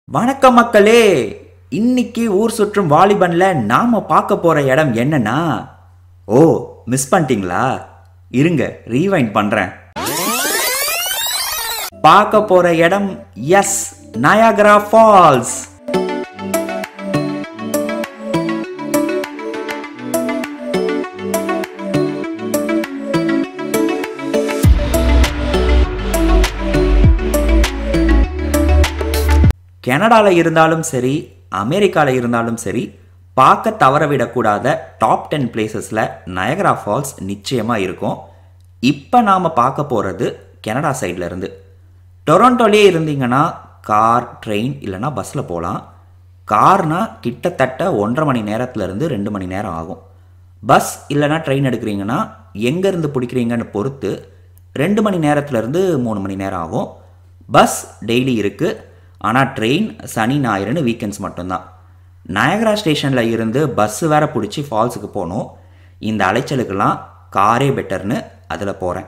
வணக்கம் மக்களே இன்னைக்கு ஊர் சுற்றும் வாலிபன்ல நாம பார்க்க போற இடம் என்னன்னா ஓ மிஸ் பண்ணிட்டீங்களா இருங்க ரீவைண்ட் பண்றேன் பார்க்க போற இடம் எஸ் நயாகரா ஃபால்ஸ் கனடாவில் இருந்தாலும் சரி அமெரிக்காவில் இருந்தாலும் சரி பார்க்க தவறவிடக்கூடாத டாப் டென் பிளேசஸில் நயகரா ஃபால்ஸ் நிச்சயமாக இருக்கும் இப்போ நாம் பார்க்க போகிறது கனடா சைடில் இருந்து டொரண்டோலே இருந்தீங்கன்னா கார் ட்ரெயின் இல்லைன்னா பஸ்ஸில் போகலாம் கார்னா கிட்டத்தட்ட ஒன்றரை மணி நேரத்துலேருந்து ரெண்டு மணி நேரம் ஆகும் பஸ் இல்லைன்னா ட்ரெயின் எடுக்கிறீங்கன்னா எங்கேருந்து பிடிக்கிறீங்கன்னு பொறுத்து ரெண்டு மணி நேரத்துலேருந்து மூணு மணி நேரம் ஆகும் பஸ் டெய்லி இருக்குது ஆனால் ட்ரெயின் சனி ஞாயிறுன்னு வீக்கெண்ட்ஸ் மட்டும்தான் நயகரா ஸ்டேஷனில் இருந்து பஸ்ஸு வேற பிடிச்சி ஃபால்ஸுக்கு போகணும் இந்த அலைச்சலுக்கெல்லாம் காரே பெட்டர்னு அதில் போகிறேன்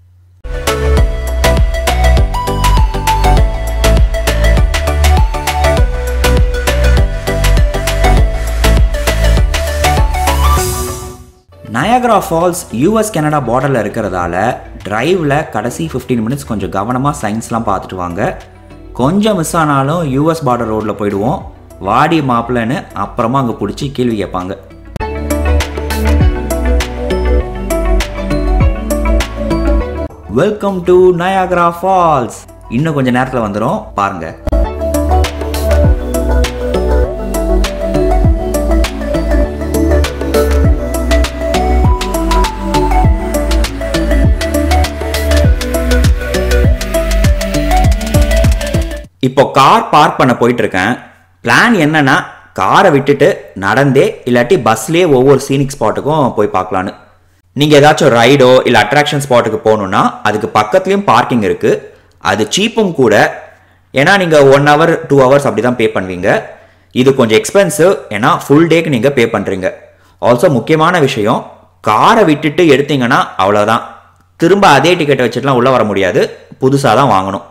நயகரா ஃபால்ஸ் யூஎஸ் கனடா பார்டரில் இருக்கிறதால டிரைவில் கடைசி 15 மினிட்ஸ் கொஞ்சம் கவனமாக சயின்ஸ்லாம் பார்த்துட்டு வாங்க கொஞ்சம் மிஸ் ஆனாலும் யூஎஸ் பார்டர் ரோட்டில் போயிடுவோம் வாடி மாப்பிள்ளைன்னு அப்புறமா அங்கே பிடிச்சி கேள்வி கேட்பாங்க வெல்கம் டு நயாகரா ஃபால்ஸ் இன்னும் கொஞ்சம் நேரத்தில் வந்துடும் பாருங்க இப்போ கார் பார்க் பண்ண போயிட்டு இருக்கேன் பிளான் என்னன்னா காரை விட்டுட்டு நடந்தே இல்லாட்டி பஸ்லேயே ஒவ்வொரு சீனிக் ஸ்பாட்டுக்கும் போய் பார்க்கலான்னு நீங்கள் ஏதாச்சும் ரைடோ இல்லை அட்ராக்ஷன் ஸ்பாட்டுக்கு போகணுன்னா அதுக்கு பக்கத்துலேயும் பார்க்கிங் இருக்குது அது சீப்பும் கூட ஏன்னா நீங்கள் ஒன் ஹவர் டூ ஹவர்ஸ் அப்படி தான் பே பண்ணுவீங்க இது கொஞ்சம் எக்ஸ்பென்சிவ் ஏன்னா ஃபுல் டேக்கு நீங்கள் பே பண்ணுறீங்க ஆல்சோ முக்கியமான விஷயம் காரை விட்டுட்டு எடுத்தீங்கன்னா அவ்வளோதான் திரும்ப அதே டிக்கெட்டை வச்சுட்டுலாம் உள்ளே வர முடியாது புதுசாக தான் வாங்கணும்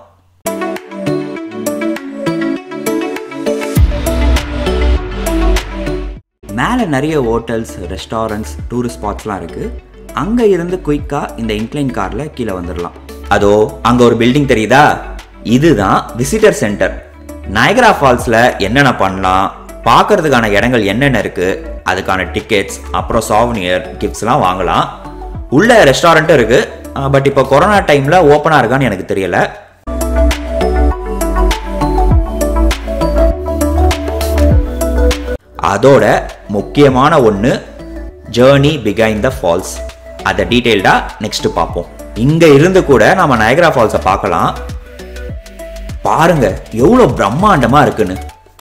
மேலே நிறைய ஹோட்டல்ஸ் ரெஸ்டாரண்ட்ஸ் டூரிஸ்ட் ஸ்பாட்ஸ்லாம் இருக்குது அங்கே இருந்து குயிக்காக இந்த இன்க்ளைன் காரில் கீழே வந்துடலாம் அதோ அங்கே ஒரு பில்டிங் தெரியுதா இதுதான் விசிட்டர் சென்டர் நயகரா ஃபால்ஸில் என்னென்ன பண்ணலாம் பார்க்கறதுக்கான இடங்கள் என்னென்ன இருக்குது அதுக்கான டிக்கெட்ஸ் அப்புறம் சாவ்னியர் கிஃப்ட்ஸ்லாம் வாங்கலாம் உள்ள ரெஸ்டாரண்ட்டும் இருக்குது பட் இப்போ கொரோனா டைமில் ஓப்பனாக இருக்கான்னு எனக்கு தெரியலை அதோட முக்கியமான ஒன்று ஜேர்னி பிகைன் த ஃபால்ஸ் அதை டீட்டெயில்டாக நெக்ஸ்ட் பார்ப்போம் இங்கே இருந்து கூட நம்ம நயகரா ஃபால்ஸை பார்க்கலாம் பாருங்க எவ்வளோ பிரம்மாண்டமாக இருக்குன்னு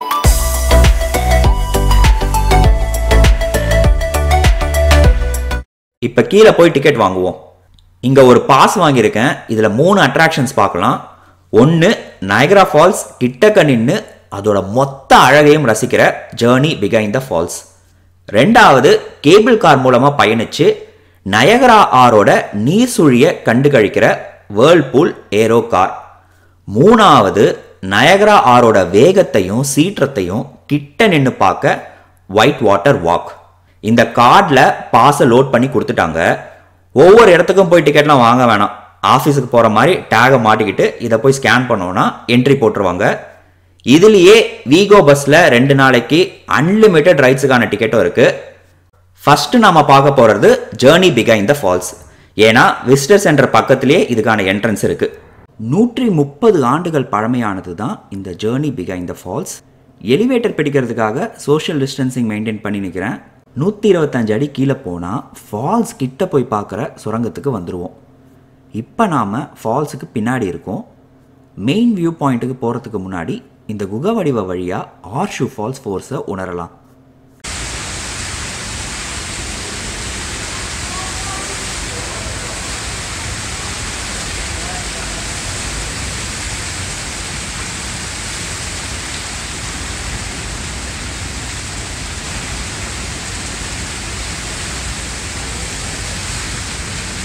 இப்போ கீழே போய் டிக்கெட் வாங்குவோம் இங்கே ஒரு பாஸ் வாங்கியிருக்கேன் இதில் மூணு அட்ராக்ஷன்ஸ் பார்க்கலாம் ஒன்று நயகரா ஃபால்ஸ் கிட்டக்க நின்று அதோட மொத்த அழகையும் ரசிக்கிற ஜேர்னி பிகைன் த ஃபால்ஸ் ரெண்டாவது கேபிள் கார் மூலமாக பயணித்து நயகரா ஆரோட நீர் சுழிய கண்டு கழிக்கிற வேர்ல்பூல் ஏரோ கார் மூணாவது நயகரா ஆரோட வேகத்தையும் சீற்றத்தையும் கிட்ட நின்று பார்க்க ஒயிட் வாட்டர் வாக் இந்த கார்டில் பாஸை லோட் பண்ணி கொடுத்துட்டாங்க ஒவ்வொரு இடத்துக்கும் போய் டிக்கெட்லாம் வாங்க வேணாம் ஆஃபீஸுக்கு போகிற மாதிரி டேகை மாட்டிக்கிட்டு இதை போய் ஸ்கேன் பண்ணோன்னா என்ட்ரி போட்டுருவாங்க இதுலேயே வீகோ பஸ்ஸில் ரெண்டு நாளைக்கு அன்லிமிட்டெட் ரைட்ஸுக்கான டிக்கெட்டும் இருக்குது ஃபஸ்ட்டு நாம் பார்க்க போகிறது ஜேர்னி பிகைன் த ஃபால்ஸ் ஏன்னா விசிட்டர் சென்டர் பக்கத்துலேயே இதுக்கான என்ட்ரன்ஸ் இருக்குது நூற்றி முப்பது ஆண்டுகள் பழமையானது தான் இந்த ஜேர்னி பிகைன் த ஃபால்ஸ் எலிவேட்டர் பிடிக்கிறதுக்காக சோஷியல் டிஸ்டன்சிங் மெயின்டைன் பண்ணி நிற்கிறேன் நூற்றி இருபத்தஞ்சு அடி கீழே போனால் ஃபால்ஸ் கிட்ட போய் பார்க்குற சுரங்கத்துக்கு வந்துடுவோம் இப்போ நாம் ஃபால்ஸுக்கு பின்னாடி இருக்கோம் மெயின் வியூ பாயிண்ட்டுக்கு போகிறதுக்கு முன்னாடி இந்த குக வடிவ வழியாக ஆர்ஷு ஃபால்ஸ் ஃபோர்ஸை உணரலாம்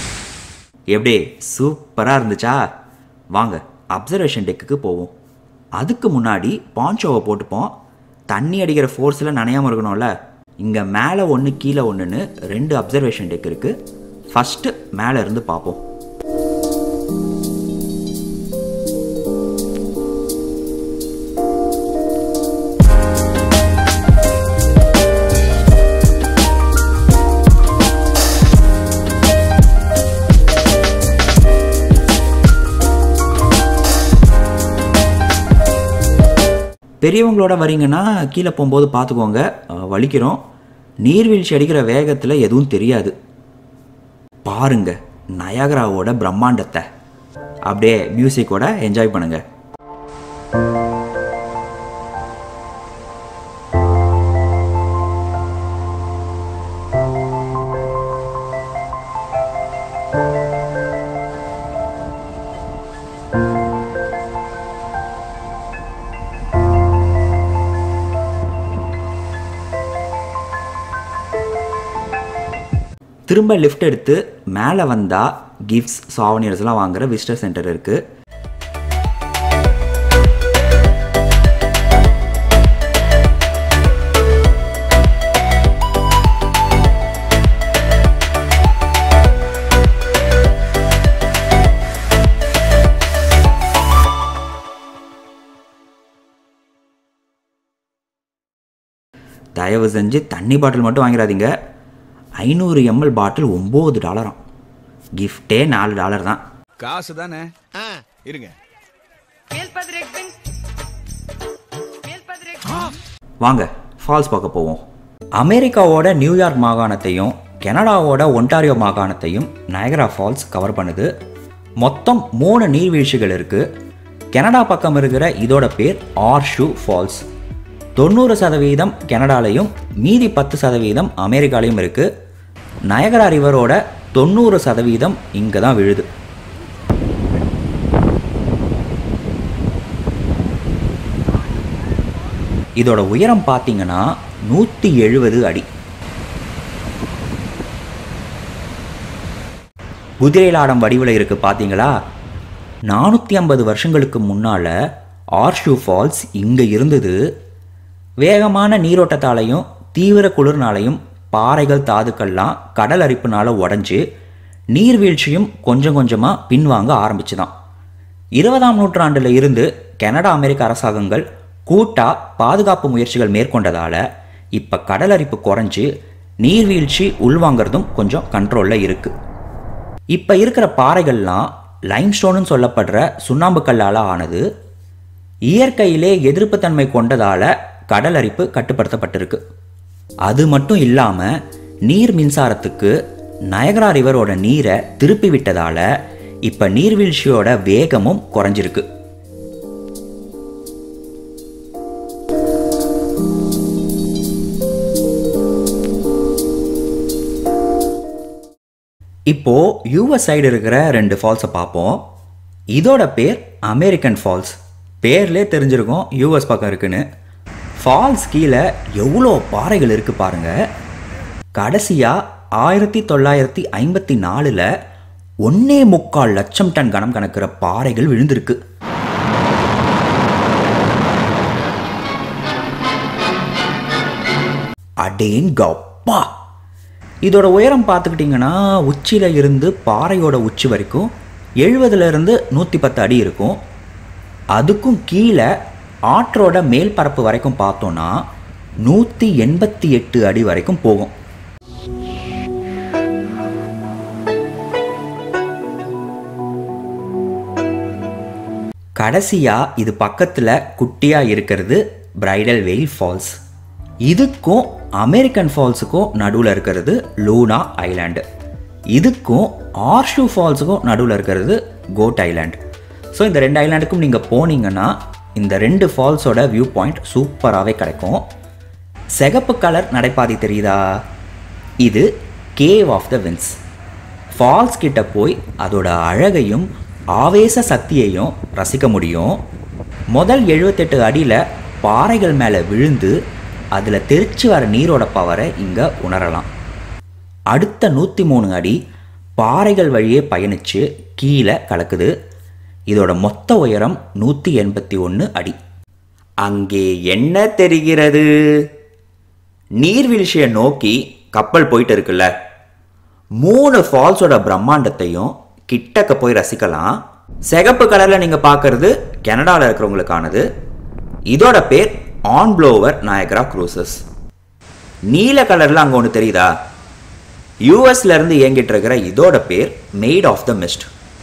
எப்படி சூப்பராக இருந்துச்சா வாங்க அப்சர்வேஷன் டெக்குக்கு போவோம் அதுக்கு முன்னாடி பான்ச்சோவை போட்டுப்போம் தண்ணி அடிக்கிற ஃபோர்ஸில் நனையாமல் இருக்கணும்ல இங்கே மேலே ஒன்று கீழே ஒன்றுன்னு ரெண்டு அப்சர்வேஷன் டெக் இருக்குது ஃபஸ்ட்டு மேலே இருந்து பார்ப்போம் பெரியவங்களோட வரீங்கன்னா கீழே போகும்போது பார்த்துக்கோங்க அஹ், வலிக்கிறோம் நீர்வீழ்ச்சி அடிக்கிற வேகத்தில் எதுவும் தெரியாது பாருங்க நயகராவோட பிரம்மாண்டத்தை அப்படியே மியூசிக்கோட என்ஜாய் பண்ணுங்க திரும்ப லிஃப்ட் எடுத்து மேலே வந்தால் கிஃப்ட்ஸ் சாவனியர்ஸ்லாம் வாங்குற விசிட்டர் சென்டர் இருக்குது தயவு செஞ்சு தண்ணி பாட்டில் மட்டும் வாங்கிடாதீங்க ஐநூறு எம்எல் பாட்டில் ஒம்பது டாலராம் கிஃப்டே நாலு டாலர் தான் காசு தானே இருங்க Meel Padrek Bing. Meel Padrek. வாங்க ஃபால்ஸ் பார்க்க போவோம் அமெரிக்காவோட நியூயார்க் மாகாணத்தையும் கனடாவோட ஒன்டாரியோ மாகாணத்தையும் நயகரா ஃபால்ஸ் கவர் பண்ணுது மொத்தம் மூணு நீர்வீழ்ச்சிகள் இருக்குது கனடா பக்கம் இருக்கிற இதோட பேர் ஆர்ஷு ஃபால்ஸ் தொண்ணூறு சதவீதம் கனடாலையும் மீதி பத்து சதவீதம் அமெரிக்காலையும் இருக்குது நயகரா ரிவரோட தொண்ணூறு சதவீதம் இங்கே தான் விழுது இதோட உயரம் பார்த்தீங்கன்னா நூற்றி எழுபது அடி குதிரைலாடம் வடிவில் இருக்குது பார்த்தீங்களா நானூற்றி ஐம்பது வருஷங்களுக்கு முன்னால் ஆர்ஷு ஃபால்ஸ் இங்கே இருந்தது வேகமான நீரோட்டத்தாலையும் தீவிர குளிர்னாலையும் பாறைகள் தாதுக்கள்லாம் கடல் அரிப்புனால உடஞ்சி நீர்வீழ்ச்சியும் கொஞ்சம் கொஞ்சமாக பின்வாங்க ஆரம்பிச்சுதான் இருபதாம் நூற்றாண்டில் இருந்து கனடா அமெரிக்க அரசாங்கங்கள் கூட்டா பாதுகாப்பு முயற்சிகள் மேற்கொண்டதால் இப்போ கடல் அரிப்பு குறைஞ்சு நீர்வீழ்ச்சி உள்வாங்கிறதும் கொஞ்சம் கண்ட்ரோலில் இருக்குது இப்போ இருக்கிற பாறைகள்லாம் லைம்ஸ்டோன்னு சொல்லப்படுற சுண்ணாம்பு கல்லால் ஆனது இயற்கையிலே எதிர்ப்புத்தன்மை கொண்டதால் கடல் அரிப்பு கட்டுப்படுத்தப்பட்டிருக்கு அது மட்டும் இல்லாமல் நீர் மின்சாரத்துக்கு நயகரா ரிவரோட நீரை திருப்பி விட்டதால் இப்போ நீர்வீழ்ச்சியோட வேகமும் குறைஞ்சிருக்கு இப்போ யூஎஸ் சைடு இருக்கிற ரெண்டு ஃபால்ஸை பார்ப்போம் இதோட பேர் அமெரிக்கன் ஃபால்ஸ் பேர்லே தெரிஞ்சிருக்கும் யூஎஸ் பக்கம் இருக்குன்னு ஃபால்ஸ் கீழே எவ்வளோ பாறைகள் இருக்கு பாருங்க கடைசியாக ஆயிரத்தி தொள்ளாயிரத்தி ஐம்பத்தி நாலில் ஒன்னே முக்கால் லட்சம் டன் கணம் கணக்கிற பாறைகள் விழுந்திருக்கு அடேங்கப்பா இதோட உயரம் பார்த்துக்கிட்டிங்கன்னா உச்சியில் இருந்து பாறையோட உச்சி வரைக்கும் எழுபதுல இருந்து நூற்றி பத்து அடி இருக்கும் அதுக்கும் கீழே ஆற்றோட மேல் பரப்பு வரைக்கும் பார்த்தோன்னா நூற்றி எண்பத்தி எட்டு அடி வரைக்கும் போகும் கடைசியாக இது பக்கத்தில் குட்டியாக இருக்கிறது பிரைடல் வெயில் ஃபால்ஸ் இதுக்கும் அமெரிக்கன் ஃபால்ஸுக்கும் நடுவில் இருக்கிறது லூனா ஐலாண்டு இதுக்கும் ஆர்ஷு ஃபால்ஸுக்கும் நடுவில் இருக்கிறது கோட் ஐலாண்ட் ஸோ இந்த ரெண்டு ஐலாண்டுக்கும் நீங்கள் போனீங்கன்னா இந்த ரெண்டு ஃபால்ஸோட வியூ பாயிண்ட் சூப்பராகவே கிடைக்கும் சிகப்பு கலர் நடைபாதை தெரியுதா இது cave of the winds falls கிட்ட போய் அதோட அழகையும் ஆவேச சக்தியையும் ரசிக்க முடியும் முதல் எழுபத்தெட்டு அடியில் பாறைகள் மேலே விழுந்து அதில் தெரிச்சு வர நீரோட பவரை இங்கே உணரலாம் அடுத்த நூற்றி மூணு அடி பாறைகள் வழியே பயணித்து கீழே கலக்குது இதோட மொத்த உயரம் நூற்றி எண்பத்தி ஒன்று அடி அங்கே என்ன தெரிகிறது நீர்வீழ்ச்சியை நோக்கி கப்பல் போயிட்டு இருக்குல்ல மூணு ஃபால்ஸோட பிரம்மாண்டத்தையும் கிட்டக்க போய் ரசிக்கலாம் சிகப்பு கலர்ல நீங்க பார்க்கறது கனடால இருக்கிறவங்களுக்கானது இதோட பேர் ஆன் ப்ளோவர் நாயகரா க்ரூசஸ் நீல கலர்ல அங்க ஒன்று தெரியுதா யூஎஸ்ல இருந்து இயங்கிட்டு இருக்கிற இதோட பேர் மேட் ஆஃப் த மிஸ்ட்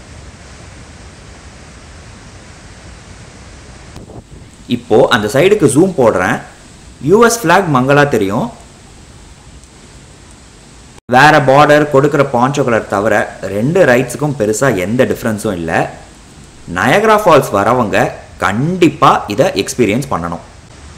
இப்போ அந்த சைடுக்கு ஜூம் போடுறேன் யூஎஸ் ஃபிளாக் மங்களா தெரியும் வேற பார்டர் கொடுக்குற பாஞ்சோ கலர் தவிர ரெண்டு ரைட்ஸுக்கும் பெருசாக எந்த டிஃப்ரென்ஸும் இல்லை நயக்ரா ஃபால்ஸ் வரவங்க கண்டிப்பாக இதை எக்ஸ்பீரியன்ஸ் பண்ணணும்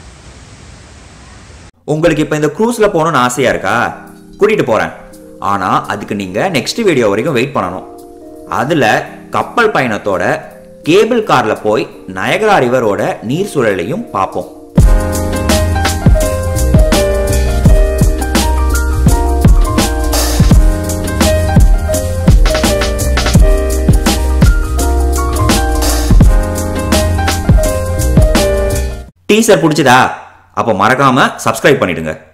உங்களுக்கு இப்போ இந்த க்ரூஸில் போகணும்னு ஆசையாக இருக்கா கூட்டிகிட்டு போகிறேன் ஆனால் அதுக்கு நீங்கள் நெக்ஸ்ட் வீடியோ வரைக்கும் வெயிட் பண்ணணும் அதில் கப்பல் பயணத்தோட கேபிள் காரில் போய் நயகரா ரிவரோட நீர் சூழலையும் பார்ப்போம் டீசர் பிடிச்சதா அப்போ மறக்காம சப்ஸ்கிரைப் பண்ணிடுங்க